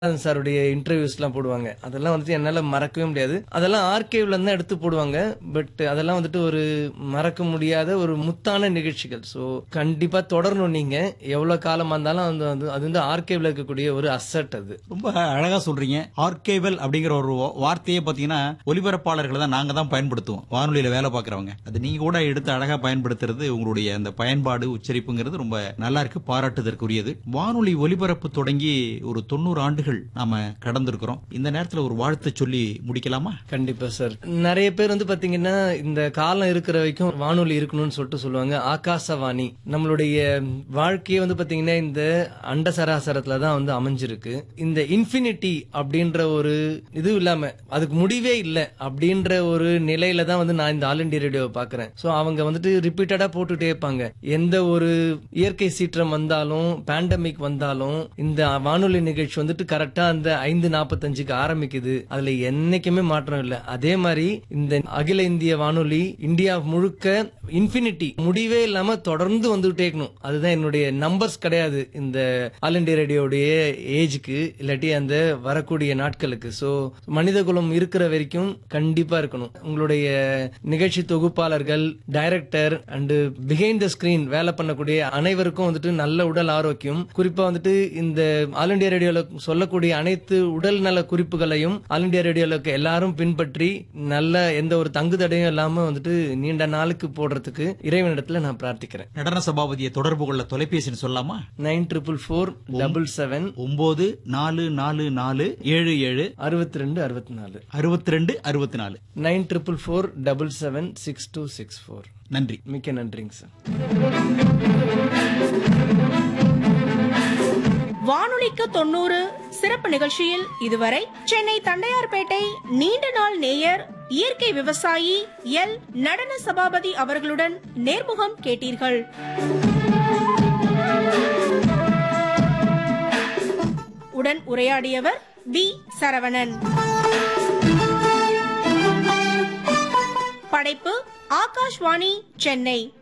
விஸ்வநாதன் சாருடைய இன்டர்வியூஸ்லாம் போடுவாங்க அதெல்லாம் வந்துட்டு என்னால மறக்கவே முடியாது அதெல்லாம் ஆர்கேவ்ல தான் எடுத்து போடுவாங்க பட் அதெல்லாம் வந்துட்டு ஒரு மறக்க முடியாத ஒரு முத்தான நிகழ்ச்சிகள் ஸோ கண்டிப்பா தொடரணும் நீங்க எவ்வளவு காலமா இருந்தாலும் அது வந்து அது வந்து ஆர்கேவ்ல இருக்கக்கூடிய ஒரு அசட் அது ரொம்ப அழகா சொல்றீங்க ஆர்கேவல் அப்படிங்கிற ஒரு வா- வார்த்தையே பாத்தீங்கன்னா ஒலிபரப்பாளர்களை தான் நாங்க தான் பயன்படுத்துவோம் வானொலியில வேலை பார்க்கறவங்க அது நீங்க கூட எடுத்து அழகா பயன்படுத்துறது உங்களுடைய அந்த பயன்பாடு உச்சரிப்புங்கிறது ரொம்ப நல்லா இருக்கு பாராட்டுதற்குரியது வானொலி ஒலிபரப்பு தொடங்கி ஒரு தொண்ணூறு ஆண்டுகள் நாம கடந்திருக்கிறோம் இந்த நேரத்துல ஒரு வாழ்த்து சொல்லி முடிக்கலாமா கண்டிப்பா சார் நிறைய பேர் வந்து பாத்தீங்கன்னா இந்த காலம் இருக்கிற வரைக்கும் வானொலி இருக்கணும்னு சொல்லிட்டு சொல்லுவாங்க ஆகாசவாணி நம்மளுடைய வாழ்க்கையே வந்து பாத்தீங்கன்னா இந்த அண்ட சராசரத்துல தான் வந்து அமைஞ்சிருக்கு இந்த இன்ஃபினிட்டி அப்படின்ற ஒரு இது இல்லாம அதுக்கு முடிவே இல்லை அப்படின்ற ஒரு நிலையில தான் வந்து நான் இந்த ஆல் இண்டியா ரேடியோவை பாக்குறேன் சோ அவங்க வந்துட்டு ரிப்பீட்டடா போட்டுட்டே இருப்பாங்க எந்த ஒரு இயற்கை சீற்றம் வந்தாலும் பேண்டமிக் வந்தாலும் இந்த வானொலி நிகழ்ச்சி வந்துட்டு கரெக்டா அந்த ஐந்து நாற்பத்தஞ்சுக்கு ஆரம்பிக்குது அதுல என்னைக்குமே மாற்றம் இல்லை அதே மாதிரி இந்த அகில இந்திய வானொலி இந்தியா முழுக்க இன்ஃபினிட்டி முடிவே இல்லாம தொடர்ந்து வந்துட்டே இருக்கணும் அதுதான் என்னுடைய நம்பர்ஸ் கிடையாது இந்த ஆல் இண்டியா ரேடியோடைய ஏஜுக்கு இல்லாட்டி அந்த வரக்கூடிய நாட்களுக்கு சோ மனித குலம் இருக்கிற வரைக்கும் கண்டிப்பா இருக்கணும் உங்களுடைய நிகழ்ச்சி தொகுப்பாளர்கள் director and behind the screen வேலை பண்ணக்கூடிய அனைவருக்கும் வந்துட்டு நல்ல உடல் ஆரோக்கியம் குறிப்பா வந்துட்டு இந்த ஆல் இண்டியா ரேடியோல சொல்லக்கூடிய அனைத்து உடல் நல குறிப்புகளையும் ஆல் இண்டியா ரேடியோல இருக்க எல்லாரும் பின்பற்றி நல்ல எந்த ஒரு தங்கு தடையும் இல்லாம வந்துட்டு நீண்ட நாளுக்கு போடுறதுக்கு இறைவனிடத்துல நான் பிரார்த்திக்கிறேன் நடன சபாபதியை தொடர்பு கொள்ள தொலைபேசின்னு சொல்லலாமா nine triple four double seven ஒன்பது நாலு நாலு நாலு ஏழு ஏழு அறுபத்தி ரெண்டு அறுபத்தி நாலு அறுபத்தி ரெண்டு அறுபத்தி நாலு nine triple four double seven six two six four நன்றி மிக்க நன்றிங்க சார் வானொலிக்கு தொண்ணூறு சிறப்பு நிகழ்ச்சியில் இதுவரை சென்னை தண்டையார்பேட்டை நீண்ட நாள் நேயர் இயற்கை விவசாயி எல் நடன சபாபதி அவர்களுடன் நேர்முகம் கேட்டீர்கள் உடன் உரையாடியவர் பி சரவணன் படைப்பு ஆகாஷ்வாணி சென்னை